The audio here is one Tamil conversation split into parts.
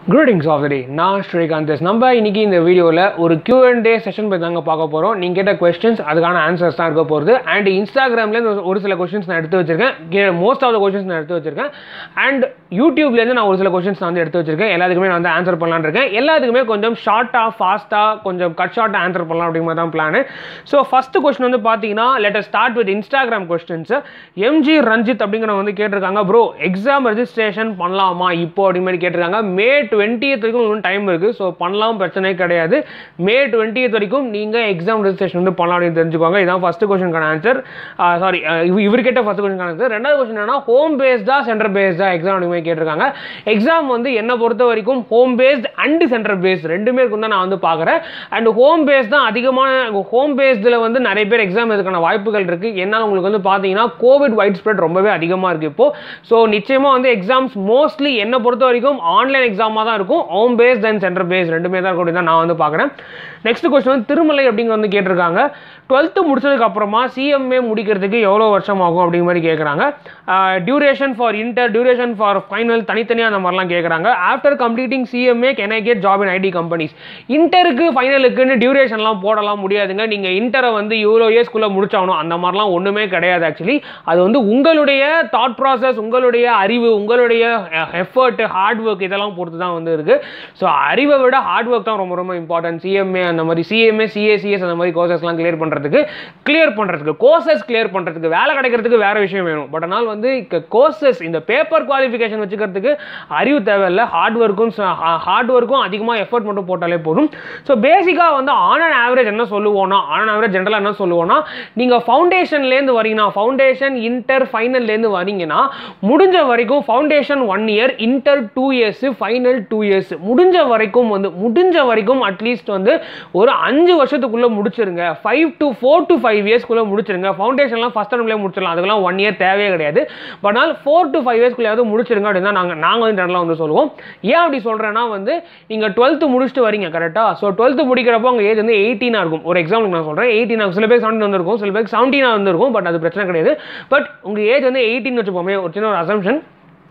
greetings of the day நான் ஸ்ரீகாந்த் நம்ம இன்னைக்கு இந்த வீடியோவில் ஒரு கியூ அண்ட் டே செஷன் பற்றி தாங்க பார்க்க போகிறோம் நீங்கள் கேட்ட கொஸ்டின்ஸ் அதுக்கான ஆன்சர்ஸ் தான் இருக்க போகிறது அண்ட் இன்ஸ்டாகிராம்லேருந்து ஒரு சில கொஸ்டின்ஸ் நான் எடுத்து வச்சிருக்கேன் மோஸ்ட் ஆஃப் த கொஸ்டின்ஸ் நான் எடுத்து வச்சிருக்கேன் அண்ட் யூடியூப்லேருந்து நான் ஒரு சில கொஸ்டின்ஸ் நான் வந்து எடுத்து வச்சிருக்கேன் எல்லாத்துக்குமே நான் வந்து ஆன்சர் பண்ணலான்னு இருக்கேன் எல்லாத்துக்குமே கொஞ்சம் ஷார்ட்டாக ஃபாஸ்ட்டாக கொஞ்சம் கட் ஷார்ட்டாக ஆன்சர் பண்ணலாம் அப்படிங்கிற தான் பிளான் ஸோ ஃபஸ்ட்டு கொஸ்டின் வந்து பார்த்தீங்கன்னா let start with Instagram questions MG Ranjith அப்படிங்கிறவங்க வந்து கேட்டிருக்காங்க ப்ரோ எக்ஸாம் ரெஜிஸ்ட்ரேஷன் பண்ணலாமா இப்போ அப்படி மாதிரி கேட்டிருக்காங்க மே டுவெண்ட்டியத் வரைக்கும் இன்னும் டைம் இருக்குது ஸோ பண்ணலாம் பிரச்சனை கிடையாது மே டுவெண்ட்டியத் வரைக்கும் நீங்கள் எக்ஸாம் ரெஜிஸ்ட்ரேஷன் வந்து பண்ணலாம் அப்படின்னு தெரிஞ்சுக்கோங்க இதான் ஃபஸ்ட்டு கொஸ்டினுக்கான ஆன்சர் சாரி இவர் கேட்ட ஃபஸ்ட் கொஸ்டின் ஆன்சர் ரெண்டாவது கொஸ்டின் என்னன்னா ஹோம் பேஸ்டா சென்டர் பேஸ்டா எக்ஸாம் அப்படிமே கேட்டிருக்காங்க எக்ஸாம் வந்து என்ன பொறுத்த வரைக்கும் home based and centre based ரெண்டுமே இருக்கும் தான் நான் வந்து பார்க்குறேன் அண்ட் ஹோம் பேஸ் தான் அதிகமான ஹோம் பேஸ்டில் வந்து நிறைய பேர் எக்ஸாம் இதுக்கான வாய்ப்புகள் இருக்குது என்னால் உங்களுக்கு வந்து பார்த்தீங்கன்னா கோவிட் வைட் ஸ்ப்ரெட் ரொம்பவே அதிகமாக இருக்குது இப்போது ஸோ நிச்சயமாக வந்து எக்ஸாம்ஸ் மோஸ்ட்லி என்னை பொறுத்த வரைக்கும் ஆன்லைன் எக்ஸாமாக தான் இருக்கும் home base then centre base ரெண்டுமே தான் இருக்கும் தான் நான் வந்து பார்க்குறேன் நெக்ஸ்ட் கொஸ்டின் வந்து திருமலை அப்படிங்க வந்து கேட்டிருக்காங்க டுவெல்த்து முடிச்சதுக்கு அப்புறமா சிஎம்ஏ முடிக்கிறதுக்கு எவ்வளோ வருஷம் ஆகும் அப்படிங்கிற மாதிரி கேட்குறாங்க duration for inter duration for final தனித்தனியாக அந்த மாதிரிலாம் கேட்குறாங்க after completing CMA can I get job in IT companies இன்டருக்கு ஃபைனலுக்குன்னு டியூரேஷன்லாம் போடலாம் முடியாதுங்க நீங்கள் இன்டரை வந்து இவ்வளோ இயர்ஸ்குள்ளே முடிச்சாகணும் அந்த மாதிரிலாம் ஒன்றுமே கிடையாது ஆக்சுவலி அது வந்து உங்களுடைய தாட் ப்ராசஸ் உங்களுடைய அறிவு உங்களுடைய எஃபர்ட் ஹார்ட் ஒர்க் இதெல்லாம் பொறுத்து தான் வந்து இருக்குது ஸோ அறிவை விட ஹார்ட் ஒர்க் தான் ரொம்ப ரொம்ப இம்பார்ட்டன்ட் சிஎம்ஏ அந்த மாதிரி சிஎம்ஏ சிஏசிஎஸ் அந்த மாதிரி கோர்சஸ்லாம் கிளியர் பண்ணுறதுக்கு கிளியர் பண்ணுறதுக்கு கோர்சஸ் கிளியர் பண்ணுறதுக்கு வேலை கிடைக்கிறதுக்கு வேறு விஷயம் வேணும் பட் ஆனால் வந்து கோர்சஸ் இந்த பேப்பர் குவாலிஃபிகேஷன் வச்சுக்கிறதுக்கு அறிவு தேவையில்லை ஹார்ட் ஒர்க்கும் ஹார்ட் ஒர்க்கும் அதிகமாக எஃபர்ட் மட்டும் போட்டாலே போதும் ஸோ பேசிக்காக வந்து ஆன் அண்ட் ஆவரேஜ் என்ன சொல்லுவோம்னா ஆன் அண்ட் ஆவரேஜ் ஜென்ரலாக என்ன சொல்லுவோம்னா நீங்கள் ஃபவுண்டேஷன்லேருந்து வரீங்கன்னா ஃபவுண்டேஷன் இன்டர் ஃபைனல்லேருந்து வரீங்கன்னா முடிஞ்ச வரைக்கும் foundation one year inter two years final two years முடிஞ்ச வரைக்கும் வந்து முடிஞ்ச வரைக்கும் அட்லீஸ்ட் வந்து ஒரு அஞ்சு வருஷத்துக்குள்ளே முடிச்சிருங்க five to four to five இயர்ஸ்க்குள்ளே முடிச்சிருங்க ஃபவுண்டேஷன்லாம் ஃபஸ்ட் டைம்லேயே முடிச்சிடலாம் அதுக்கெல்லாம் ஒன் இயர் தேவையே கிடையாது பட் ஆனால் ஃபோர் டு ஃபைவ் இயர்ஸ்க்குள்ளேயாவது முடிச்சிருங்க அப்படின்னு தான் நாங்கள் நாங்கள் வந்து ஜெனரலாக வந்து சொல்லுவோம் ஏன் அப்படி சொல்கிறேன்னா வந்து நீங்கள் டுவெல்த்து முடிச்சுட்டு வரீங்க கரெக்டாக ஸோ டுவெல்த்து முடிக்கிறப்போ உங்கள் ஏஜ் வந்து எயிட்டீனாக இருக்கும் ஒரு எக்ஸாம்பிள் நான் சொல்கிறேன் எயிட்டீனாக சில பேர் செவன்டீன் வந்திருக்கும் சில பேர் செவன்டீனாக வந்திருக்கும் பட் அது பிரச்சனை கிடையாது பட் உங்கள் ஏஜ் வந்து எயிட்டீன் வச்சுப்போமே ஒரு சின்ன ஒரு அசம்ஷன்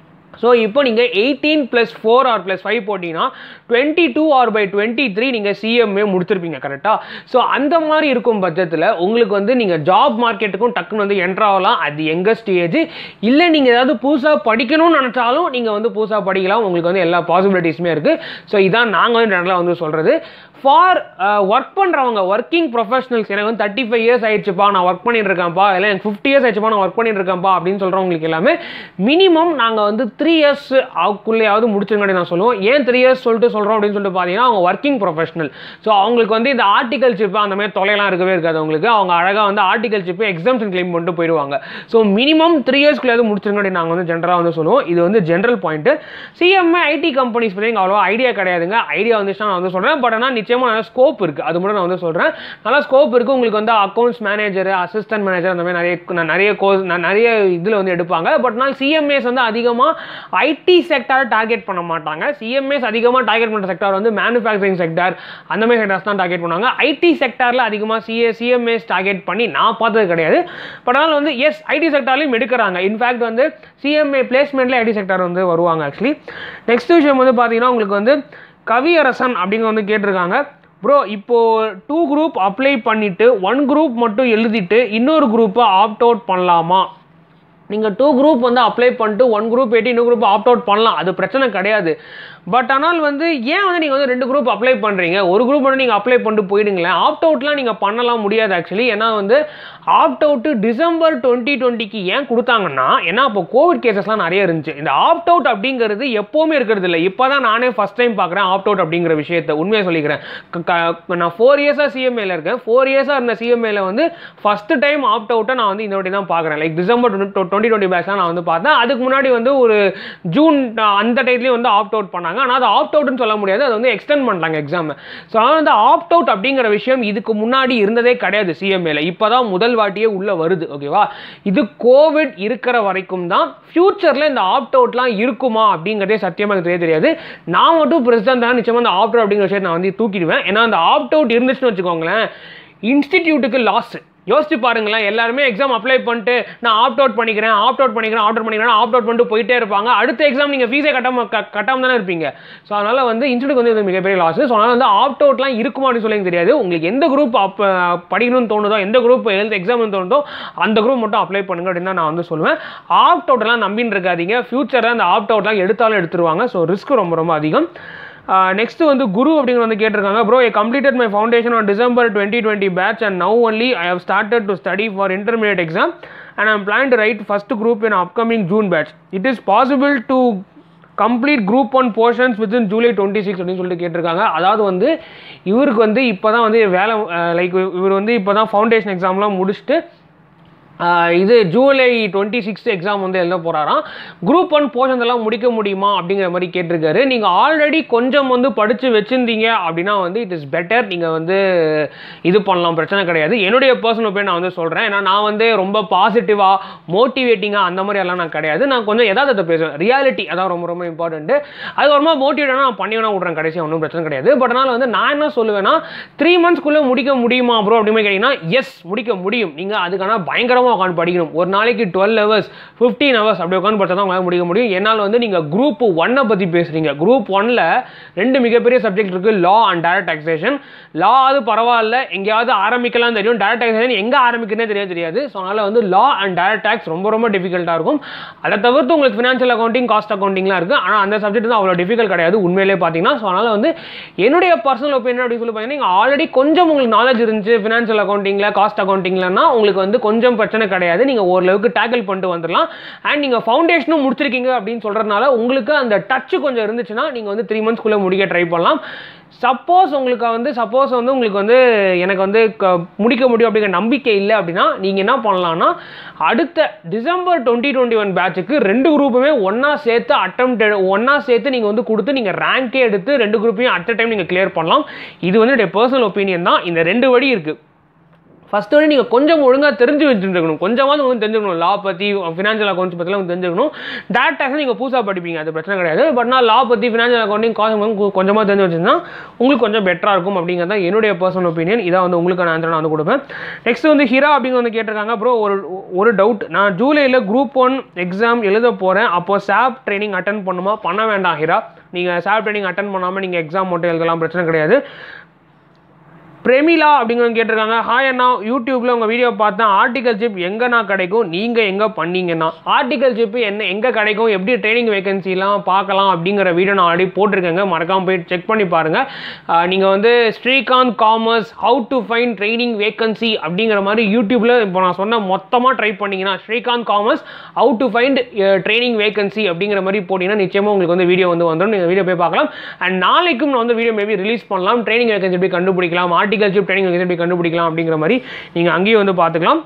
ஸோ இப்போ நீங்கள் eighteen plus four or plus five போட்டிங்கன்னா twenty two or by twenty three நீங்கள் சிஎம்ஏ முடிச்சிருப்பீங்க கரெக்டாக ஸோ அந்த மாதிரி இருக்கும் பட்சத்தில் உங்களுக்கு வந்து நீங்கள் ஜாப் மார்க்கெட்டுக்கும் டக்குன்னு வந்து என்ட்ரு ஆகலாம் அது எங்கள் ஸ்டேஜ் இல்லை நீங்கள் ஏதாவது புதுசாக படிக்கணும்னு நினச்சாலும் நீங்கள் வந்து புதுசாக படிக்கலாம் உங்களுக்கு வந்து எல்லா பாசிபிலிட்டிஸுமே இருக்குது ஸோ இதான் நாங்கள் வந்து ஜெனரலாக வந்து சொல்கிறது ஃபார் ஒர்க் பண்ணுறவங்க ஒர்க்கிங் ப்ரொஃபஷனல்ஸ் எனக்கு வந்து தேர்ட்டி ஃபைவ் இயர்ஸ் ஆயிடுச்சுப்பா நான் ஒர்க் பண்ணிட்டு இருக்கேன்ப்பா இல்லை எனக்கு ஃபிஃப்டி இயர்ஸ் ஆயிடுச்சுப்பா நான் ஒர்க் பண்ணிட்டு இருக்கேன்ப்பா அப்படின்னு சொல்கிறவங்களுக்கு எல்லாமே மினிமம் நாங்கள் வந்து த்ரீ இயர்ஸ் அவக்குள்ளேயாவது முடிச்சிருங்க நான் சொல்லுவோம் ஏன் த்ரீ இயர்ஸ் சொல்லிட்டு சொல்கிறோம் அப்படின்னு சொல்லிட்டு பார்த்தீங்கன்னா அவங்க ஒர்க்கிங் ப்ரொஃபஷனல் ஸோ அவங்களுக்கு வந்து இந்த ஆர்டிகல்ஷிப் அந்த மாதிரி தொலைலாம் இருக்கவே இருக்காது அவங்களுக்கு அவங்க அழகாக வந்து ஆர்டிகல்ஷிப் எக்ஸாம்ஷன் கிளைம் பண்ணிட்டு போயிடுவாங்க ஸோ மினிமம் த்ரீ இயர்ஸ்க்குள்ளேயாவது முடிச்சிருங்க அப்படின்னு நாங்கள் வந்து ஜென்ரலாக வந்து சொல்லுவோம் இது வந்து general point CMA IT companies பற்றி எங்கள் அவ்வளோ ஐடியா கிடையாதுங்க ஐடியா வந்துச்சுன்னா நான் வந்து சொல்கிறேன் பட் ஆனால் நிச்சயமாக நல்லா ஸ்கோப் இருக்குது அது மட்டும் நான் வந்து சொல்கிறேன் நல்லா ஸ்கோப் இருக்குது உங்களுக்கு வந்து அக்கௌண்ட்ஸ் மேனேஜர் அசிஸ்டன்ட் மேனேஜர் அந்த மாதிரி நிறைய நிறைய கோர்ஸ் நிறைய இதில் வந்து எடுப்பாங்க பட் நான் சிஎம்ஏஸ் வந்து அதிகமாக ஐடி செக்டாரை டார்கெட் பண்ண மாட்டாங்க சிஎம்ஏஸ் அதிகமாக டார்கெட் பண்ணுற செக்டார் வந்து மேனுஃபேக்சரிங் செக்டார் அந்த மாதிரி செக்டார்ஸ் தான் டார்கெட் பண்ணுவாங்க ஐடி செக்டாரில் அதிகமாக சிஏ சிஎம்ஏஸ் டார்கெட் பண்ணி நான் பார்த்தது கிடையாது பட் ஆனால் வந்து எஸ் ஐடி செக்டார்லையும் எடுக்கிறாங்க இன்ஃபேக்ட் வந்து சிஎம்ஏ பிளேஸ்மெண்ட்டில் ஐடி செக்டார் வந்து வருவாங்க ஆக்சுவலி நெக்ஸ்ட் விஷயம் வந்து பார்த்தீங்கன்னா உங்களுக்கு வந்து கவியரசன் அப்படிங்க வந்து கேட்டிருக்காங்க ப்ரோ இப்போது டூ குரூப் அப்ளை பண்ணிவிட்டு ஒன் குரூப் மட்டும் எழுதிட்டு இன்னொரு குரூப்பை ஆப்ட் அவுட் பண்ணலாமா நீங்கள் டூ குரூப் வந்து அப்ளை பண்ணிட்டு ஒன் குரூப் எயிட்டி இன்னொரு குரூப் ஆப்ட் அவுட் பண்ணலாம் அது பிரச்சனை கிடையாது பட் ஆனால் வந்து ஏன் வந்து நீங்கள் வந்து ரெண்டு குரூப் அப்ளை பண்ணுறீங்க ஒரு குரூப் மட்டும் நீங்கள் அப்ளை பண்ணிட்டு போயிடுங்களேன் ஆப்ட் அவுட்லாம் நீங்கள் பண்ணலாம் முடியாது ஆக்சுவலி ஏன்னா வந்து ஆப்ட் அவுட்டு டிசம்பர் டுவெண்ட்டி டுவெண்ட்டிக்கு ஏன் கொடுத்தாங்கன்னா ஏன்னா அப்போ கோவிட் கேசஸ்லாம் நிறைய இருந்துச்சு இந்த ஆப்ட் அவுட் அப்படிங்கிறது எப்போவுமே இருக்கிறது இல்லை இப்போ தான் நானே ஃபஸ்ட் டைம் பார்க்குறேன் ஆப்ட் அவுட் அப்படிங்கிற விஷயத்தை உண்மையாக சொல்லிக்கிறேன் நான் ஃபோர் இயர்ஸாக சிஎம்ஏல இருக்கேன் ஃபோர் இயர்ஸாக இருந்த சிஎம்ஏல வந்து ஃபஸ்ட்டு டைம் ஆப்ட் அவுட்டை நான் வந்து இந்த வாட்டி தான் பார்க்குறேன் லைக் டிசம்பர் டுவெண்ட்டி டுவெண்ட்டி பேட்ச்லாம் நான் வந்து பார்த்தேன் அதுக்கு முன்னாடி வந்து ஒரு ஜூன் அந்த டைத்துலேயும் வந்து ஆப்ட் அவுட் பண்ணாங்க ஆனால் அது ஆப்ட் அவுட்னு சொல்ல முடியாது அது வந்து எக்ஸ்டெண்ட் பண்ணிட்டாங்க எக்ஸாம் ஸோ ஆனால் வந்து ஆப்ட் அவுட் அப்படிங்கிற விஷயம் இதுக்கு முன்னாடி இருந்ததே கிடையாது சிஎம்ஏல இப்போ தான் முதல் வாட்டியே உள்ளே வருது ஓகேவா இது கோவிட் இருக்கிற வரைக்கும் தான் ஃப்யூச்சரில் இந்த ஆப்ட் அவுட்லாம் இருக்குமா அப்படிங்கிறதே சத்தியமாக எனக்கு தெரிய தெரியாது நான் மட்டும் பிரசிடண்ட் தான் நிச்சயமாக அந்த ஆப்ட் அவுட் அப்படிங்கிற விஷயத்தை நான் வந்து தூக்கிடுவேன் ஏன்னா அந்த ஆப்ட் அவுட் இருந்துச்சுன்னு வச்சுக்கோங்களேன் இன்ஸ்டிடியூட்டுக்கு லாஸ் யோசிச்சு பாருங்களேன் எல்லாருமே எக்ஸாம் அப்ளை பண்ணிட்டு நான் ஆப்ட் அவுட் பண்ணிக்கிறேன் ஆப்ட் அவுட் பண்ணிக்கிறேன் ஆப்ட் அவுட் பண்ணிக்கிறேன் ஆப்ட் அவுட் பண்ணிட்டு போயிட்டே இருப்பாங்க அடுத்த எக்ஸாம் நீங்கள் ஃபீஸே கட்டாம க- கட்டாம தானே இருப்பீங்க ஸோ அதனால் வந்து இன்ஸ்டியூட் வந்து இது மிகப்பெரிய லாஸ் ஸோ அதனால் வந்து ஆப்ட் அவுட்லாம் இருக்குமா அப்படின்னு சொல்லி எனக்கு தெரியாது உங்களுக்கு எந்த குரூப் அப் படிக்கணும்னு தோணுதோ எந்த குரூப் எழுத எக்ஸாம்னு தோணுதோ அந்த குரூப் மட்டும் அப்ளை பண்ணுங்க அப்படின்னு தான் நான் வந்து சொல்லுவேன் ஆப்ட் அவுட்லாம் நம்பின்னு இருக்காதீங்க ஃபியூச்சரில் அந்த ஆப்ட் அவுட்லாம் எடுத்தாலும் எடுத்துருவாங்க ஸோ ரிஸ்க் ரொம்ப ரொம்ப அதிகம் நெக்ஸ்ட் வந்து குரு அப்படிங்கிற வந்து கேட்டிருக்காங்க bro I completed my foundation on December twenty twenty batch and now only I have started to study for intermediate exam and I'm plan to write first group in upcoming June batch it is possible to complete group one portions within July twenty six அப்படின்னு சொல்லிட்டு கேட்டிருக்காங்க அதாவது வந்து இவருக்கு வந்து இப்போ தான் வந்து வேலை லைக் இவர் வந்து இப்போ தான் ஃபவுண்டேஷன் எக்ஸாம்லாம் முடிச்சுட்டு ஆஹ் இது ஜூலை டுவெண்ட்டி சிக்ஸ் எக்ஸாம் வந்து எழுத போகிறாராம் குரூப் ஒன் போர்ஷன்ஸ் எல்லாம் முடிக்க முடியுமா அப்படிங்கிற மாதிரி கேட்டிருக்காரு நீங்கள் ஆல்ரெடி கொஞ்சம் வந்து படித்து வச்சுருந்தீங்க அப்படின்னா வந்து இட் இஸ் பெட்டர் நீங்கள் வந்து இது பண்ணலாம் பிரச்சனை கிடையாது என்னுடைய பர்சனல் ஒப்பீனியன் நான் வந்து சொல்கிறேன் ஏன்னா நான் வந்து ரொம்ப பாசிட்டிவாக மோட்டிவேட்டிங்காக அந்த மாதிரி எல்லாம் நான் கிடையாது நான் கொஞ்சம் எதார்த்தத்தை பேசுவேன் ரியாலிட்டி அதான் ரொம்ப ரொம்ப இம்பார்ட்டன்ட்டு அது ரொம்ப மோட்டிவேட்டாக நான் பண்ணி வேணா விட்றேன் கடைசியாக ஒன்றும் பிரச்சனை கிடையாது பட் அதனால் வந்து நான் என்ன சொல்லுவேன்னா த்ரீ மந்த்ஸ்க்குள்ளே முடிக்க முடியுமா ப்ரோ அப்படின்னு கேட்டிங்கன்னா எஸ் முடிக்க முடியும் நீங்கள் அதுக்கான பயங்கரமாக உட்காந்து படிக்கணும் ஒரு நாளைக்கு டுவெல் ஹவர்ஸ் ஃபிஃப்டீன் ஹவர்ஸ் அப்படி உட்காந்து படிச்சா தான் உங்களால் முடிக்க முடியும் என்னால் வந்து நீங்கள் குரூப் ஒன்னை பற்றி பேசுகிறீங்க குரூப் ஒன்ல ரெண்டு மிகப்பெரிய சப்ஜெக்ட் இருக்குது law and direct taxation law அது பரவாயில்ல எங்கேயாவது ஆரம்பிக்கலாம் தெரியும் டைரக்ட் டாக்ஸேஷன் எங்கே ஆரம்பிக்கிறதே தெரியாது தெரியாது ஸோ அதனால் வந்து லா அண்ட் டைரக்ட் டாக்ஸ் ரொம்ப ரொம்ப டிஃபிகல்ட்டாக இருக்கும் அதை தவிர்த்து உங்களுக்கு ஃபினான்ஷியல் அக்கௌண்டிங் காஸ்ட் அக்கௌண்டிங்லாம் இருக்குது ஆனால் அந்த சப்ஜெக்ட் தான் அவ்வளோ டிஃபிகல்ட் கிடையாது உண்மையிலே பார்த்தீங்கன்னா ஸோ அதனால் வந்து என்னுடைய பர்சனல் ஒப்பீனியன் அப்படின்னு சொல்லி பார்த்தீங்கன்னா நீங்கள் ஆல்ரெடி கொஞ்சம் உங்களுக்கு நாலேஜ் இருந்துச்சு ஃபினான்ஷியல் அக்கௌண்டிங்கில் காஸ்ட் அக்கௌண்டிங்லனா உங்களுக்கு வந்து கொஞ்சம் பிரச்சனை கிடையாது நீங்கள் ஓரளவுக்கு டேக்கிள் பண்ணிட்டு வந்துடலாம் அண்ட் நீங்கள் ஃபவுண்டேஷனும் முடிச்சிருக்கீங்க அப்படின்னு சொல்கிறதுனால உங்களுக்கு அந்த டச்சு கொஞ்சம் இருந்துச்சுன்னா நீங்கள் வந்து த்ரீ மந்த்ஸ்க்குள்ளே முடிக்க ட்ரை பண்ணலாம் சப்போஸ் உங்களுக்கு வந்து சப்போஸ் வந்து உங்களுக்கு வந்து எனக்கு வந்து க- முடிக்க முடியும் அப்படிங்கிற நம்பிக்கை இல்லை அப்படின்னா நீங்கள் என்ன பண்ணலாம்னா அடுத்த டிசம்பர் டுவெண்ட்டி டுவெண்ட்டி ஒன் பேட்சுக்கு ரெண்டு குரூப்புமே ஒன்றா சேர்த்து அட்டம் ஒன்றா சேர்த்து நீங்கள் வந்து கொடுத்து நீங்கள் ரேங்கே எடுத்து ரெண்டு குரூப்பையும் அட் டைம் நீங்கள் கிளியர் பண்ணலாம் இது வந்து என்னுடைய பர்சனல் ஒப்பீனியன் தான் இந்த ரெண்டு வழி இருக்குது ஃபர்ஸ்ட் வழி நீங்கள் கொஞ்சம் ஒழுங்காக தெரிஞ்சு வச்சுருக்கணும் கொஞ்சமாவது உங்களுக்கு தெரிஞ்சுக்கணும் லா பற்றி ஃபினான்ஷியல் அக்கௌண்ட்ஸ் பற்றிலாம் தெரிஞ்சுக்கணும் டேரக்டாக நீங்கள் புதுசாக படிப்பீங்க அது பிரச்சனை கிடையாது பட் நான் லா பற்றி ஃபினான்ஷியல் அக்கௌண்டிங் காசு கொஞ்சமாக தெரிஞ்சு வச்சுருந்தா உங்களுக்கு கொஞ்சம் பெட்டராக இருக்கும் அப்படிங்கிறது தான் என்னுடைய பர்சனல் ஒப்பீனியன் இதான் வந்து உங்களுக்கான ஆன்சர் நான் வந்து கொடுப்பேன் நெக்ஸ்ட் வந்து ஹீரா அப்படிங்க வந்து கேட்டிருக்காங்க ப்ரோ ஒரு ஒரு டவுட் நான் ஜூலையில் குரூப் ஒன் எக்ஸாம் எழுத போகிறேன் அப்போ சாப் ட்ரைனிங் அட்டன் பண்ணுமா பண்ண வேண்டாம் ஹீரா நீங்கள் சாப் ட்ரைனிங் அட்டன் பண்ணாமல் நீங்கள் எக்ஸாம் மட்டும் எழுதலாம் பிரச்சனை கிடையாது பிரேமிலா அப்படிங்கிறவங்க கேட்டிருக்காங்க ஹாய் அண்ணா யூடியூப்ல உங்க வீடியோ பார்த்தேன் ஆர்டிகல் சிப் எங்கண்ணா கிடைக்கும் நீங்க எங்க பண்ணீங்கன்னா ஆர்டிகல் சிப் என்ன எங்க கிடைக்கும் எப்படி ட்ரைனிங் வேகன்சிலாம் பார்க்கலாம் அப்படிங்கிற வீடியோ நான் ஆல்ரெடி போட்டிருக்கேங்க மறக்காம போய் செக் பண்ணி பாருங்க ஆஹ் நீங்க வந்து Srikanth commerce how to find training vacancy அப்படிங்கிற மாதிரி யூடியூப்ல இப்போ நான் சொன்ன மொத்தமாக ட்ரை பண்ணீங்கன்னா Srikanth commerce how to find training vacancy அப்படிங்கிற மாதிரி போட்டீங்கன்னா நிச்சயமா உங்களுக்கு வந்து வீடியோ வந்து வந்துடும் நீங்கள் வீடியோ போய் பார்க்கலாம் அண்ட் நாளைக்கும் நான் வந்து வீடியோ மேபி ரிலீஸ் பண்ணலாம் ட்ரைனிங் வேகன்சி எப்படி கண்டுபிடிக்கலாம் ஆர்டிகல்ஷிப் ட்ரைனிங் வேகன்சி எப்படி கண்டுபிடிக்கலாம் அப்படிங்கிற மாதிரி நீங்கள் அங்கேயும் வந்து பார்த்துக்கலாம்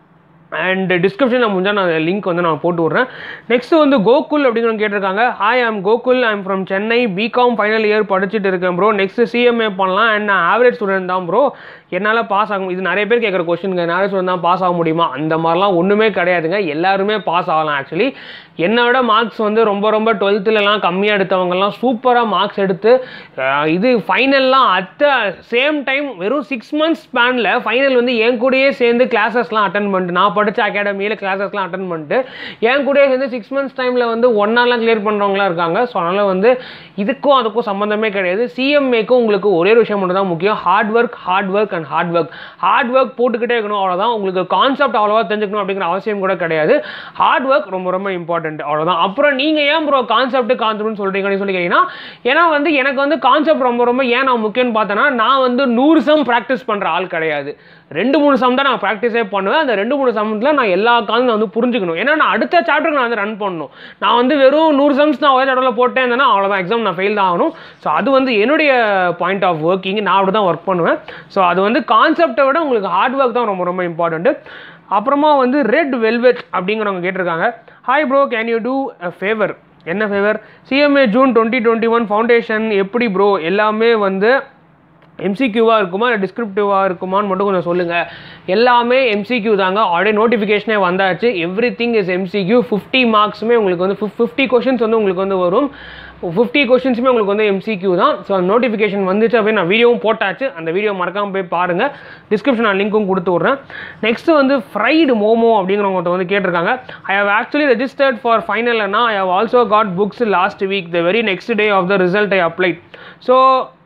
அண்ட் டிஸ்கிரிப்ஷனில் முடிஞ்சால் நான் லிங்க் வந்து நான் போட்டு விட்றேன் நெக்ஸ்ட் வந்து கோகுல் அப்படிங்கிறவங்க கேட்டிருக்காங்க hi I'm Gokul I'm from Chennai BCom final year படிச்சுட்டு இருக்கேன் ப்ரோ நெக்ஸ்ட் சிஎம்ஏ பண்ணலாம் அண்ட் நான் ஆவரேஜ் ஸ்டூடெண்ட் தான் ப்ரோ என்னால் பாஸ் ஆகும் இது நிறைய பேர் கேட்குற கொஸ்டின்ங்க ஆவரேஜ் ஸ்டூடெண்ட் தான் பாஸ் ஆக முடியுமா அந்த மாதிரிலாம் ஒன்றுமே கிடையாதுங்க எல்லாருமே பாஸ் ஆகலாம் ஆக்சுவலி என்னை விட மார்க்ஸ் வந்து ரொம்ப ரொம்ப டுவெல்த்துலலாம் கம்மியாக எடுத்தவங்கலாம் சூப்பராக மார்க்ஸ் எடுத்து அஹ், இது ஃபைனல்லாம் அட் சேம் டைம் வெறும் சிக்ஸ் மந்த்ஸ் ஸ்பேனில் ஃபைனல் வந்து என் கூடயே சேர்ந்து கிளாஸஸ்லாம் அட்டன் பண்ணிட்டு நான் படித்த அகாடமியில் கிளாஸஸ்லாம் அட்டன் பண்ணிட்டு என் கூடயே சேர்ந்து சிக்ஸ் மந்த்ஸ் டைமில் வந்து ஒன்னாலாம் கிளியர் பண்ணுறவங்களாம் இருக்காங்க ஸோ அதனால் வந்து இதுக்கும் அதுக்கும் சம்மந்தமே கிடையாது சிஎம்ஏக்கும் உங்களுக்கு ஒரே ஒரு விஷயம் மட்டும் தான் முக்கியம் hard work hard work and hard work hard work போட்டுக்கிட்டே இருக்கணும் அவ்வளோதான் உங்களுக்கு கான்செப்ட் அவ்வளோவா தெரிஞ்சுக்கணும் அப்படிங்கிற அவசியம் கூட கிடையாது ஹார்ட் ஒர்க் ரொம்ப ரொம்ப இம்பார்ட்டன்ட் அவ்வளோதான் அப்புறம் நீங்கள் ஏன் ப்ரோ கான்செப்ட் கான்செப்ட்னு சொல்கிறீங்கன்னு சொல்லி கேட்டீங்கன்னா ஏன்னா வந்து எனக்கு வந்து கான்செப்ட் ரொம்ப ரொம்ப ஏன் நான் முக்கியம்னு பார்த்தேன்னா நான் வந்து நூறு சம் ப்ராக்டிஸ் பண்ணுற ஆள் கிடையாது ரெண்டு மூணு சம் தான் நான் ப்ராக்டிஸே பண்ணுவேன் அந்த ரெண்டு மூணு சமத்தில் நான் எல்லா காலும் நான் வந்து புரிஞ்சுக்கணும் ஏன்னா நான் அடுத்த சாப்டருக்கு நான் வந்து ரன் பண்ணணும் நான் வந்து வெறும் நூறு சம்ஸ் நான் ஒரே சாப்டரில் போட்டேன் இருந்தேன்னா அவ்வளோதான் எக்ஸாம் நான் ஃபெயில் தான் ஆகணும் ஸோ அது வந்து என்னுடைய பாயிண்ட் ஆஃப் ஒர்க்கிங் நான் அப்படி தான் ஒர்க் பண்ணுவேன் ஸோ அது வந்து கான்செப்டை விட உங்களுக்கு ஹார்ட் ஒர்க் தான் ரொம்ப ரொம்ப இம்பார்ட்டன்ட்டு அப்புறமா வந்து ரெட் வெல்வெட் அப்படிங்கிறவங்க கேட்டிருக்காங்க hi bro can you do a favour என்ன favour CMA June twenty twenty one foundation எப்படி ப்ரோ எல்லாமே வந்து எம்சிக்யூவாக இருக்குமா இல்லை டிஸ்கிரிப்டிவாக இருக்குமான்னு மட்டும் கொஞ்சம் சொல்லுங்கள் எல்லாமே எம்சிக்யூ தாங்க ஆல்ரெடி நோட்டிஃபிகேஷனே வந்தாச்சு everything is MCQ fifty மார்க்ஸுமே உங்களுக்கு வந்து ஃபிஃப்டி கொஷின்ஸ் வந்து உங்களுக்கு வந்து வரும் ஃபிஃப்டி கொஷின்ஸுமே உங்களுக்கு வந்து எம்சிக்யூ தான் ஸோ அந்த நோட்டிஃபிகேஷன் வந்துச்சு அப்படின்னு நான் வீடியோவும் போட்டாச்சு அந்த வீடியோ மறக்காமல் போய் பாருங்கள் டிஸ்கிரிப்ஷன் நான் லிங்க்கும் கொடுத்து விட்றேன் நெக்ஸ்ட் வந்து ஃப்ரைடு மோமோ அப்படிங்கிறவங்க வந்து கேட்டிருக்காங்க I have actually registered for ஃபைனல்னா I have also got books last week the very next day of the result I applied so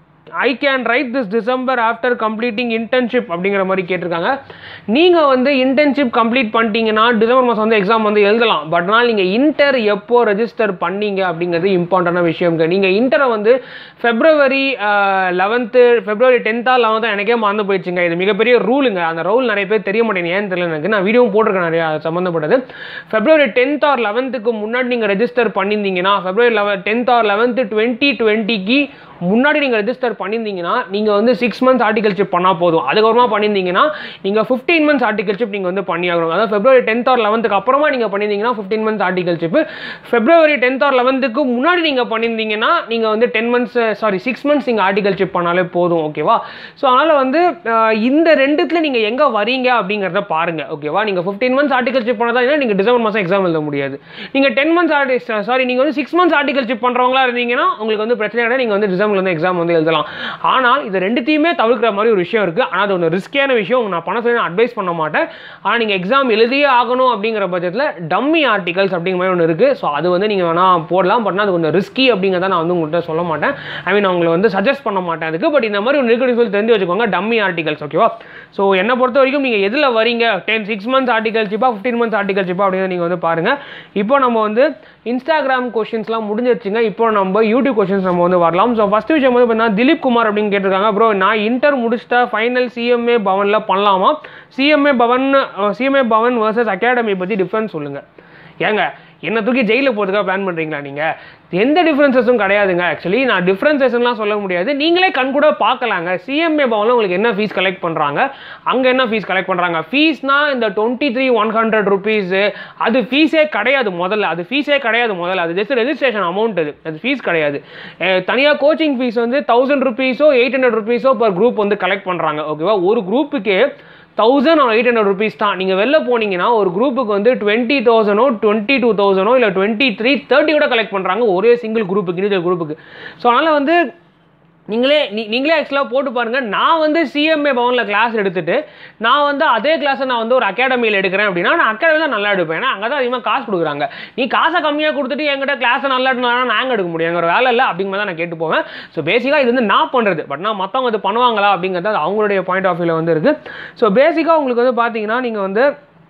I can write this December after completing internship அப்படிங்கிற மாதிரி கேட்டிருக்காங்க நீங்கள் வந்து இன்டர்ன்ஷிப் கம்ப்ளீட் பண்ணிட்டீங்கன்னா டிசம்பர் மாதம் வந்து எக்ஸாம் வந்து எழுதலாம் பட் ஆனால் நீங்கள் இன்டர் எப்போ ரெஜிஸ்டர் பண்ணீங்க அப்படிங்கிறது இம்பார்ட்டண்டான விஷயம் நீங்கள் இன்டரை வந்து ஃபெப்ரவரி லெவன்த்து ஃபெப்ரவரி டென்த்தா லெவன்த்தா எனக்கே மறந்து போயிடுச்சுங்க இது மிகப்பெரிய ரூலுங்க அந்த ரூல் நிறைய பேர் தெரிய மாட்டேங்குது ஏன்னு தெரியல எனக்கு நான் வீடியோவும் போட்டிருக்கேன் நிறைய அது சம்மந்தப்பட்டது ஃபெப்ரவரி டென்த் ஆர் லெவன்த்துக்கு முன்னாடி நீங்கள் ரெஜிஸ்டர் பண்ணியிருந்தீங்கன்னா February eleven tenth or eleventh twenty டுவெண்ட்டிக்கு முன்னாடி நீங்கள் ரெஜிஸ்டர் பண்ணியிருந்தீங்கன்னா நீங்கள் வந்து சிக்ஸ் மந்த்ஸ் ஆர்டிகல்ஷிப் பண்ணால் போதும் அதுக்கப்புறமா பண்ணியிருந்தீங்கன்னா நீங்கள் ஃபிஃப்டீன் மந்த்ஸ் ஆர்டிகல்ஷிப் நீங்கள் வந்து பண்ணியாகணும் அதாவது ஃபெப்ரவரி டென்த் ஆர் லெவன்த்துக்கு அப்புறமா நீங்கள் பண்ணியிருந்தீங்கன்னா fifteen months articleship February tenth or லெவன்த்துக்கு முன்னாடி நீங்கள் பண்ணியிருந்தீங்கன்னா நீங்கள் வந்து ten months sorry six months நீங்கள் ஆர்டிகல்ஷிப் பண்ணாலே போதும் ஓகேவா ஸோ அதனால் வந்து அஹ், இந்த ரெண்டுத்தில் நீங்கள் எங்கே வரீங்க அப்படிங்கிறத பாருங்கள் ஓகேவா நீங்கள் ஃபிஃப்டீன் மந்த்ஸ் ஆர்டிகல்ஷிப் பண்ணதா நீங்கள் டிசம்பர் மாதம் எக்ஸாம் எழுத முடியாது நீங்கள் டென் மந்த்ஸ் ஆர்டி சாரி நீங்கள் வந்து சிக்ஸ் மந்த்ஸ் ஆர்டிகல்ஷிப் பண்ணுறவங்களா இருந்தீங்கன்னா உங்களுக்கு வந்து பிரச்சனை கிடையாது நீங்கள் வந்து டிசம்பர்ல வந்து எக்ஸாம் வந்து எழுதலாம் ஆனால் இது ரெண்டுத்தையுமே தவிர்க்கிற மாதிரி ஒரு விஷயம் இருக்குது ஆனால் அது ஒன்று ரிஸ்கியான விஷயம் நான் பண்ண சொல்லி அட்வைஸ் பண்ண மாட்டேன் ஆனால் நீங்கள் எக்ஸாம் எழுதியே ஆகணும் அப்படிங்கிற பட்சத்தில் டம்மி ஆர்டிகல்ஸ் அப்படிங்கிற மாதிரி ஒன்று இருக்குது ஸோ அது வந்து நீங்கள் வேணால் போடலாம் பட் அது கொஞ்சம் ரிஸ்கி அப்படிங்கிறத நான் வந்து உங்கள்கிட்ட சொல்ல மாட்டேன் ஐ மீன் உங்களை வந்து சஜஸ்ட் பண்ண மாட்டேன் அதுக்கு பட் இந்த மாதிரி ஒன்று இருக்குன்னு சொல்லி தெரிஞ்சு வச்சுக்கோங்க டம்மி ஆர்டிகல்ஸ் ஓகேவா ஸோ என்னை பொறுத்த வரைக்கும் நீங்கள் எதில் வரீங்க டென் சிக்ஸ் மந்த்ஸ் ஆர்டிகல்ஷிப்பா ஃபிஃப்டீன் மந்த்ஸ் ஆர்டிகல்ஷிப்பா அப்படின்னு நீங்கள் வந்து பாருங்கள் இப்போ நம்ம வந்து இன்ஸ்டாகிராம் கொஷின்ஸ்லாம் முடிஞ்சிருச்சுங்க இப்போ நம்ம யூடியூப் கொஷின்ஸ் நம்ம வந்து வரலாம் ஸோ ஃபஸ்ட் விஷயம் வந்து பார்த்தீங்கன்னா திலீப் குமார் அப்படின்னு கேட்டிருக்காங்க ப்ரோ நான் இன்டர் முடிச்சிட்ட ஃபைனல் சிஎம்ஏ பவனில் பண்ணலாமா CMA Bhavan CMA Bhavan versus academy பற்றி டிஃப்ரென்ஸ் சொல்லுங்கள் ஏங்க என்ன தூக்கி ஜெயிலில் போகிறதுக்காக பிளான் பண்ணுறீங்களா நீங்கள் எந்த டிஃப்ரென்சஸும் கிடையாதுங்க ஆக்சுவலி நான் டிஃப்ரென்சஸ்லாம் சொல்ல முடியாது நீங்களே கண் கூட பார்க்கலாங்க சிஎம்ஏ பவனில் உங்களுக்கு என்ன ஃபீஸ் கலெக்ட் பண்ணுறாங்க அங்கே என்ன ஃபீஸ் கலெக்ட் பண்ணுறாங்க ஃபீஸ்னா இந்த twenty three one hundred rupees அது ஃபீஸே கிடையாது முதல்ல அது ஃபீஸே கிடையாது முதல்ல அது ஜஸ்ட் ரெஜிஸ்ட்ரேஷன் அமௌண்ட் அது அது ஃபீஸ் கிடையாது தனியாக கோச்சிங் ஃபீஸ் வந்து தௌசண்ட் ருபீஸோ எயிட் ஹண்ட்ரட் ருபீஸோ பர் குரூப் வந்து கலெக்ட் பண்ணுறாங்க ஓகேவா ஒரு குரூப்புக்கே தௌசண்ட் எயிட் ஹண்ட்ரட் ருபீஸ் தான் நீங்கள் வெளில போனீங்கன்னா ஒரு குரூப்புக்கு வந்து டுவெண்ட்டி தௌசண்டோ டுவெண்ட்டி டூ தௌசண்டோ இல்லை டுவெண்ட்டி த்ரீ தேர்ட்டி கூட கலெக்ட் பண்ணுறாங்க ஒரே சிங்கிள் குரூப்புக்கு இண்டிவிஜுவல் குரூப்புக்கு ஸோ அதனால் வந்து நீங்களே நீ நீங்களே ஆக்சுவலாக போட்டு பாருங்கள் நான் வந்து சிஎம்ஏ பவனில் கிளாஸ் எடுத்துட்டு நான் வந்து அதே கிளாஸை நான் வந்து ஒரு அகாடமியில் எடுக்கிறேன் அப்படின்னா நான் அகாடமி தான் நல்லா எடுப்பேன் ஏன்னா அங்கே தான் அதிகமாக காசு கொடுக்குறாங்க நீ காசை கம்மியாக கொடுத்துட்டு என்கிட்ட கிளாஸை நல்லா எடுக்கணும் நாங்கள் எடுக்க முடியும் எங்க ஒரு வேலை இல்லை அப்படிங்கிற தான் நான் கேட்டு போவேன் ஸோ பேசிக்காக இது வந்து நான் பண்ணுறது பட் நான் மற்றவங்க இது பண்ணுவாங்களா அப்படிங்கிறது அது அவங்களுடைய பாயிண்ட் ஆஃப் வியூவில் வந்து இருக்குது ஸோ பேசிக்காக உங்களுக்கு வந்து பார்த்தீங்கன்னா நீங்கள் வந்து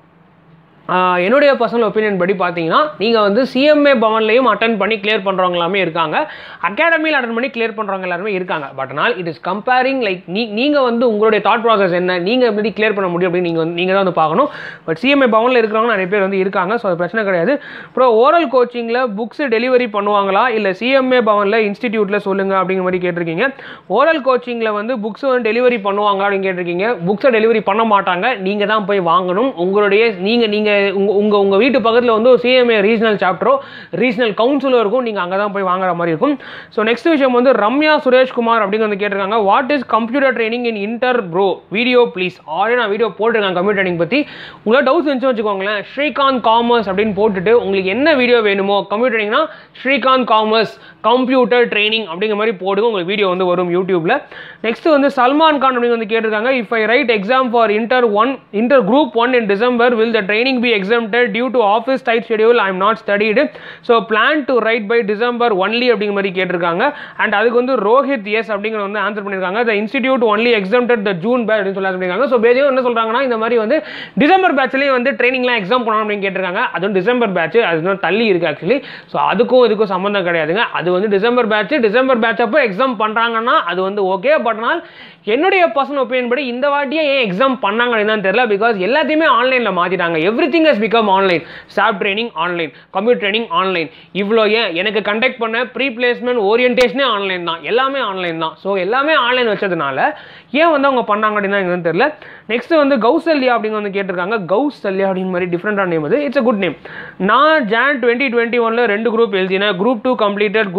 ஆஹ் என்னுடைய பர்சனல் ஒப்பீனியன் படி பார்த்தீங்கன்னா நீங்கள் வந்து சிஎம்ஏ பவன்லையும் அட்டன் பண்ணி கிளியர் பண்ணுறவங்க எல்லாமே இருக்காங்க அகாடமியில் அட்டன் பண்ணி கிளியர் பண்ணுறவங்க எல்லாருமே இருக்காங்க பட் ஆனால் இட் இஸ் கம்பேரிங் லைக் நீ நீங்கள் வந்து உங்களுடைய தாட் ப்ராசஸ் என்ன நீங்கள் எப்படி கிளியர் பண்ண முடியும் அப்படின்னு நீங்கள் வந்து நீங்கள் தான் வந்து பார்க்கணும் பட் சிஎம்ஏ பவனில் இருக்கிறவங்க நிறைய பேர் வந்து இருக்காங்க ஸோ அது பிரச்சனை கிடையாது அப்புறம் ஓரல் கோச்சிங்கில் புக்ஸ் டெலிவரி பண்ணுவாங்களா இல்லை சிஎம்ஏ பவனில் இன்ஸ்டிடியூட்டில் சொல்லுங்கள் அப்படிங்கிற மாதிரி கேட்டிருக்கீங்க ஓரல் கோச்சிங்கில் வந்து புக்ஸ் வந்து டெலிவரி பண்ணுவாங்களா அப்படின்னு கேட்டிருக்கீங்க புக்ஸை டெலிவரி பண்ண மாட்டாங்க நீங்கள் தான் போய் வாங்கணும் உங்களுடைய நீங்கள் நீங்கள் உங்கள் உங்கள் உங்கள் வீட்டு பக்கத்தில் வந்து ஒரு சிஎம்ஏ ரீஜனல் சாப்டரோ ரீஜனல் கவுன்சிலோ இருக்கும் நீங்கள் அங்கே தான் போய் வாங்குற மாதிரி இருக்கும் ஸோ நெக்ஸ்ட் விஷயம் வந்து ரம்யா சுரேஷ்குமார் அப்படின்னு வந்து கேட்டிருக்காங்க what is computer training in inter bro video please already நான் வீடியோ போட்டிருக்கேன் கம்ப்யூட்டர் ட்ரைனிங் பற்றி உங்களுக்கு டவுட்ஸ் இருந்துச்சு வச்சுக்கோங்களேன் ஸ்ரீகாந்த் காமர்ஸ் அப்படின்னு போட்டுட்டு உங்களுக்கு என்ன வீடியோ வேணுமோ கம்ப்யூட்டர் ட்ரைனிங்னா ஸ்ரீகாந்த் காமர்ஸ் கம்ப்யூட்டர் ட்ரைனிங் அப்படிங்கிற மாதிரி போடுங்க உங்களுக்கு வீடியோ வந்து வரும் யூடியூப்ல நெக்ஸ்ட் வந்து சல்மான் கான் அப்படின்னு வந்து கேட்டிருக்காங்க if I write exam for inter one inter group one in December will the training be exempted due to office tight schedule I am not studied so plan to write by December only அப்படிங்கிற மாதிரி கேட்டிருக்காங்க அண்ட் அதுக்கு வந்து ரோஹித் எஸ் அப்படிங்கிற வந்து ஆன்சர் பண்ணியிருக்காங்க the institute only exempted the June batch அப்படின்னு சொல்லி சொல்லியிருக்காங்க ஸோ பேசிக்காக என்ன சொல்கிறாங்கன்னா இந்த மாதிரி வந்து டிசம்பர் பேட்ச்லேயே வந்து ட்ரைனிங்லாம் எக்ஸாம் பண்ணணும் அப்படின்னு கேட்டிருக்காங்க அதுவும் டிசம்பர் பேட்ச் அது இன்னும் தள்ளி இருக்கு ஆக்சுவலி ஸோ அதுக்கும் இதுக்கும் சம்மந்தம் கிடையாதுங்க அது வந்து டிசம்பர் பேட்ச் டிசம்பர் பேட்ச் அப்போ எக்ஸாம் பண்ணுறாங்கன்னா அது வந்து ஓகே பட் ஆனால் என்னுடைய பர்சனல் ஒப்பீனியன் படி இந்த வாட்டியே ஏன் எக்ஸாம் பண்ணாங்க என்னன்னு தெரியல பிகாஸ் எல்லாத்தையுமே ஆன்லைனில் மாற்றிட்டாங்க everything has become online stop training online computer training online இவ்வளோ ஏன் எனக்கு கண்டக்ட் பண்ண ப்ரீ பிளேஸ்மெண்ட் ஓரியன்டேஷனே ஆன்லைன் தான் எல்லாமே ஆன்லைன் தான் ஸோ எல்லாமே ஆன்லைன் வச்சதுனால ஏன் வந்து அவங்க பண்ணாங்க அப்படின்னு என்னன்னு தெரியல நெக்ஸ்ட் வந்து கௌசல்யா அப்படின்னு வந்து கேட்டிருக்காங்க கௌசல்யா அப்படின்னு மாதிரி டிஃப்ரெண்டான நேம் அது இட்ஸ் அ குட் நேம் நான் ஜான் டுவெண்ட்டி டுவெண்ட்டி ஒனில் ரெண்டு குரூப் எழுதினேன் குரூப் டூ கம்ப்ளீட்டட்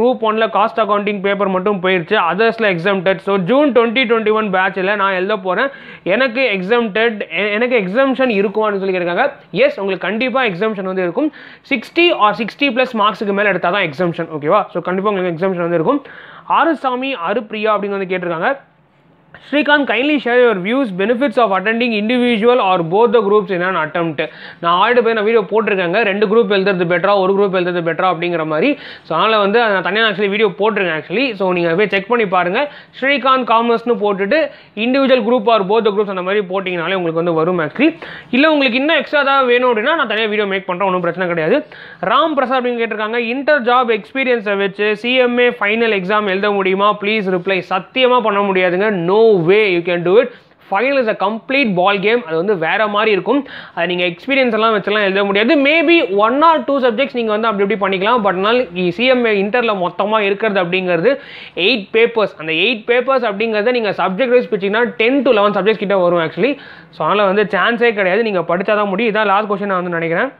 குரூப் ஒன்ல காஸ்ட் அக்கௌண்டிங் பேப்பர் மட்டும் போயிடுச்சு அதர்ஸில் exempted so June twenty twenty one பேட்சில் நான் எழுத போகிறேன் எனக்கு எக்ஸாம்டட் எனக்கு எக்ஸாம்ஷன் இருக்குமான்னு சொல்லி கேட்காங்க எஸ் உங்களுக்கு கண்டிப்பாக எக்ஸாம்ஷன் வந்து இருக்கும் சிக்ஸ்டி ஆர் சிக்ஸ்டி ப்ளஸ் மார்க்ஸுக்கு மேலே எடுத்தால் தான் எக்ஸாம்ஷன் ஓகேவா ஸோ கண்டிப்பாக உங்களுக்கு எக்ஸாம்ஷன் வந்து இருக்கும் ஆறுசாமி அருப்பிரியா அப்படின்னு வந்து கேட்டிருக்காங்க Srikanth kindly share your views benefits of attending individual or both the groups என்ன அட்டம்ப்ட் நான் ஆல்ரெடி போய் நான் வீடியோ போட்டிருக்கேங்க ரெண்டு குரூப் எழுதுறது பெட்டரா ஒரு குரூப் எழுதுறது பெட்டரா அப்படிங்கிற மாதிரி ஸோ அதனால் வந்து நான் தனியாக ஆக்சுவலி வீடியோ போட்டிருக்கேன் ஆக்சுவலி ஸோ நீங்கள் போய் செக் பண்ணி பாருங்கள் ஸ்ரீகாந்த் காமர்ஸ்னு போட்டுட்டு individual group or both the groups அந்த மாதிரி போட்டிங்கனாலே உங்களுக்கு வந்து வரும் ஆக்சுவலி இல்லை உங்களுக்கு இன்னும் எக்ஸ்ட்ரா ஏதாவது வேணும் அப்படின்னா நான் தனியாக வீடியோ மேக் பண்ணுறேன் ஒன்றும் பிரச்சனை கிடையாது ராம் பிரசாத் அப்படின்னு கேட்டிருக்காங்க இன்டர் ஜாப் எக்ஸ்பீரியன்ஸை வச்சு சிஎம்ஏ ஃபைனல் எக்ஸாம் எழுத முடியுமா ப்ளீஸ் ரிப்ளை சத்தியமாக பண்ண முடியாதுங்க no way you can do it final is a complete ball game அது வந்து வேற மாதிரி இருக்கும் அது நீங்கள் எக்ஸ்பீரியன்ஸ் எல்லாம் வச்செல்லாம் எழுத முடியாது maybe one or two subjects நீங்கள் வந்து அப்படி இப்படி பண்ணிக்கலாம் பட் ஆனால் சிஎம்ஏ இன்டரில் மொத்தமாக இருக்கிறது அப்படிங்கிறது எயிட் பேப்பர்ஸ் அந்த எயிட் பேப்பர்ஸ் அப்படிங்கிறத நீங்கள் சப்ஜெக்ட் வைஸ் பிடிச்சிங்கன்னா டென் டு லெவன் சப்ஜெக்ட்ஸ் கிட்ட வரும் ஆக்சுவலி ஸோ அதனால் வந்து சான்ஸே கிடையாது நீங்கள் படித்தா தான் முடியும் இதான் லாஸ்ட் கொஸ்டின் நான் வந்து நினைக்கிறேன்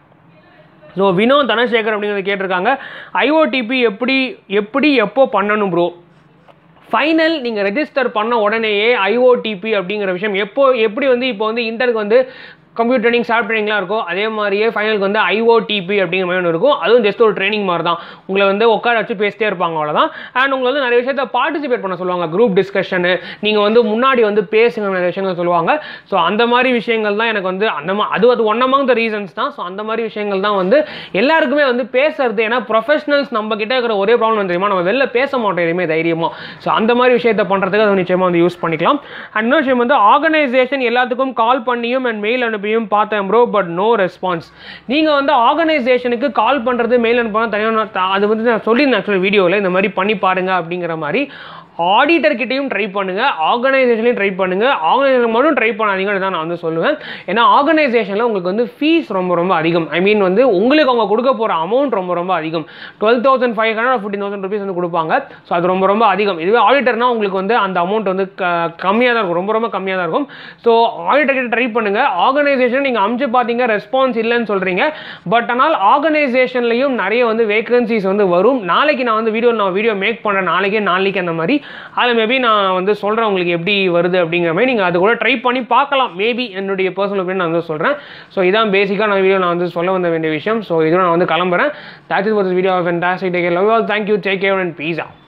ஸோ வினோத் தனசேகர் அப்படிங்கிறத கேட்டிருக்காங்க ஐஓடிபி எப்படி எப்படி எப்போ பண்ணணும் ப்ரோ ஃபைனல் நீங்கள் ரெஜிஸ்டர் பண்ண உடனேயே ஐஓடிபி அப்படிங்கிற விஷயம் எப்போ எப்படி வந்து இப்போ வந்து இன்டருக்கு வந்து கம்ப்யூட்டர் ட்ரைனிங் சாஃப்ட் ட்ரைனிங்லாம் இருக்கும் அதே மாதிரியே ஃபைனலுக்கு வந்து ஐஓடிபி அப்படிங்கிற மாதிரி ஒன்று இருக்கும் அதுவும் ஜஸ்ட் ஒரு ட்ரைனிங் மாதிரி தான் உங்களை வந்து உட்கார வச்சு பேசிட்டே இருப்பாங்க அவ்வளோதான் அண்ட் உங்களை வந்து நிறைய விஷயத்த பார்ட்டிசிபேட் பண்ண சொல்லுவாங்க குரூப் டிஸ்கஷனு நீங்கள் வந்து முன்னாடி வந்து பேசுங்க நிறைய விஷயங்கள் சொல்லுவாங்க ஸோ அந்த மாதிரி விஷயங்கள் தான் எனக்கு வந்து அந்த மா அது அது ஒன் அமாங் த ரீசன்ஸ் தான் ஸோ அந்த மாதிரி விஷயங்கள் தான் வந்து எல்லாருக்குமே வந்து பேசுறது ஏன்னா ப்ரொஃபஷனல்ஸ் நம்ம கிட்ட இருக்கிற ஒரே ப்ராப்ளம் வந்து தெரியுமா நம்ம வெளில பேச மாட்டோம் எதுவுமே தைரியமாக ஸோ அந்த மாதிரி விஷயத்தை பண்ணுறதுக்கு அது நிச்சயமாக வந்து யூஸ் பண்ணிக்கலாம் அண்ட் இன்னொரு விஷயம் வந்து ஆர்கனைசேஷன் எல்லாத்துக்கும் கால் பண்ணியும் அண்ட் மெயில் அனுப்பியும் பார்த்தேன் ப்ரோ பட் நோ ரெஸ்பான்ஸ் நீங்கள் வந்து ஆர்கனைசேஷனுக்கு கால் பண்ணுறது மெயில் அனுப்பணும் தனியாக அது வந்து நான் சொல்லியிருந்தேன் ஆக்சுவலி வீடியோவில் இந்த மாதிரி பண்ணி பாருங்க அப்படிங்கிற மாதிரி ஆடிட்டர் கிட்டையும் ட்ரை பண்ணுங்க ஆர்கனைசேஷன்லையும் ட்ரை பண்ணுங்க ஆர்கனைசேஷன் மட்டும் ட்ரை பண்ணாதீங்கன்னு தான் நான் வந்து சொல்லுவேன் ஏன்னா ஆர்கனைசேஷனில் உங்களுக்கு வந்து ஃபீஸ் ரொம்ப ரொம்ப அதிகம் ஐ மீன் வந்து உங்களுக்கு அவங்க கொடுக்க போகிற அமௌண்ட் ரொம்ப ரொம்ப அதிகம் twelve thousand five hundred fifteen thousand rupees வந்து கொடுப்பாங்க ஸோ அது ரொம்ப ரொம்ப அதிகம் இதுவே ஆடிட்டர்னா உங்களுக்கு வந்து அந்த அமௌண்ட் வந்து கம்மியாக தான் இருக்கும் ரொம்ப ரொம்ப கம்மியாக தான் இருக்கும் ஸோ ஆடிட்டர் கிட்ட ட்ரை பண்ணுங்க ஆர்கனைசேஷன் நீங்கள் அமுச்சு பார்த்தீங்க ரெஸ்பான்ஸ் இல்லைன்னு சொல்கிறீங்க பட் ஆனால் ஆர்கனைசேஷன்லையும் நிறைய வந்து வேகன்சிஸ் வந்து வரும் நாளைக்கு நான் வந்து வீடியோ நான் வீடியோ மேக் பண்ணுறேன் நாளைக்கே நாளைக்கு அந்த மாதிரி அதில் மேபி நான் வந்து சொல்கிறேன் உங்களுக்கு எப்படி வருது அப்படிங்கிற மாதிரி நீங்கள் அது கூட ட்ரை பண்ணி பார்க்கலாம் மேபி என்னுடைய பர்சனல் ஒப்பீனியன் நான் வந்து சொல்கிறேன் ஸோ இதான் பேசிக்காக நான் வீடியோ நான் வந்து சொல்ல வந்த வேண்டிய விஷயம் ஸோ இதோட நான் வந்து கிளம்புறேன் that is was video of fantastic take love all thank you take care and pizza